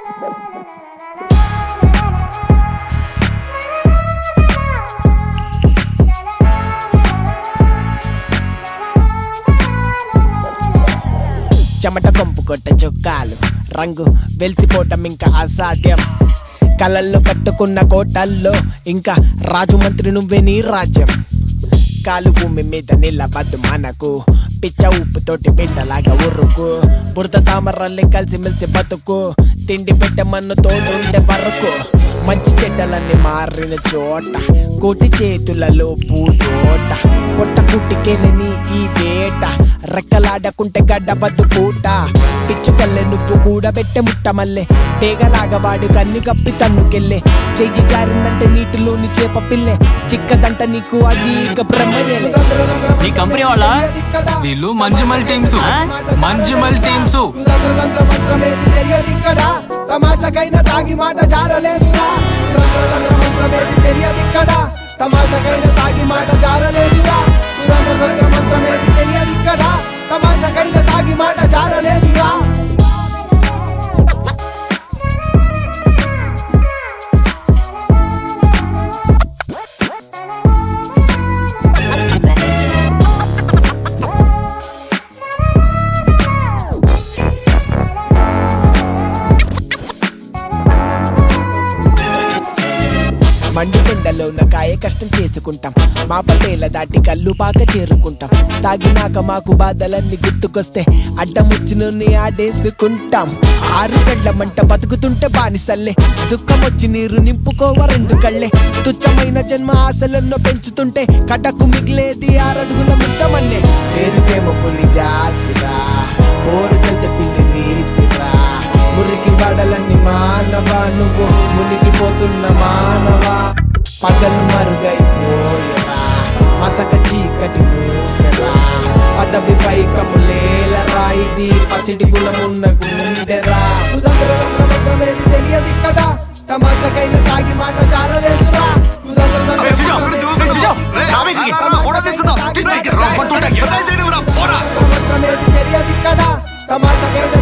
చెమట కొంపు కొట్ట చొక్కాలు రంగు వెలిసిపోవటం ఇంకా అసాధ్యం కలల్లో కట్టుకున్న కోటల్లో ఇంకా రాజు మంత్రి నువ్వే నీ రాజ్యం కాలు భూమి మీద నిలబద్దు మనకు పిచ్చ ఉప్పుతోటి బిడ్డలాగా ఉరుకు బురద తామరల్లి కలిసి మెలిసి బతుకు తిండి పెట్ట మన్ను తోడుండే వరకు మంచి చెడ్డలన్నీ మారిన చోట కోటి చేతులలో పూతోట పొట్ట కుట్టికెళ్ళని ఈ వేట రెక్కలాడకుంటే గడ్డబద్దు పూట పిచ్చుకల్లె నువ్వు కూడా పెట్టే ముట్ట మల్లె టేగలాగా వాడు కన్ను కప్పి తన్నుకెళ్ళే చెయ్యి జారిందంటే నీటిలోని చేప పిల్లె చిక్కదంట నీకు అది ఇక బ్రహ్మయ్యలే ఈ కంపెనీ వాళ్ళ వీళ్ళు మంజుమల్ టీమ్స్ మంజుమల్ టీమ్స్ తమాషకైన తాగి మాట జారలేదురా మంత్రమేది తెలియదిక్కడ తమాషకైన తాగి మాట జారలేదురా మంత్రమేది తెలియదిక్కడ తమాషకైన తాగి మాట జారలేదురా మండుకొండలో ఉన్న కాయ కష్టం చేసుకుంటాం మా పటేల దాటి కళ్ళు పాక చేరుకుంటాం తాగినాక మాకు బాధలన్నీ గుర్తుకొస్తే అడ్డం వచ్చినోని ఆడేసుకుంటాం ఆరు గంటల మంట బతుకుతుంటే బానిసల్లే దుఃఖం వచ్చి నీరు నింపుకోవ రెండు కళ్ళే తుచ్చమైన జన్మ ఆశలెన్నో పెంచుతుంటే కటకు మిగిలేది ఆరడుగుల ముట్టమన్నే పేరుకేమో పులి జాతిరా పోరు కల్త పిల్లి రీతిరా మురికి వాడలన్నీ మానవా నువ్వు మునిగిపోతున్న మానవా పగలు మరుగైపోయరా మసక చీకటి మూసరా పదవి పైకములేలరా ఇది పసిడి గుణమున్న గుండెరా మంత్రమేది తెలియదిక్కడ తమాషకైన తాగి మాట జారలేదురా మంత్రమేది తెలియదిక్కడ తమాషకైన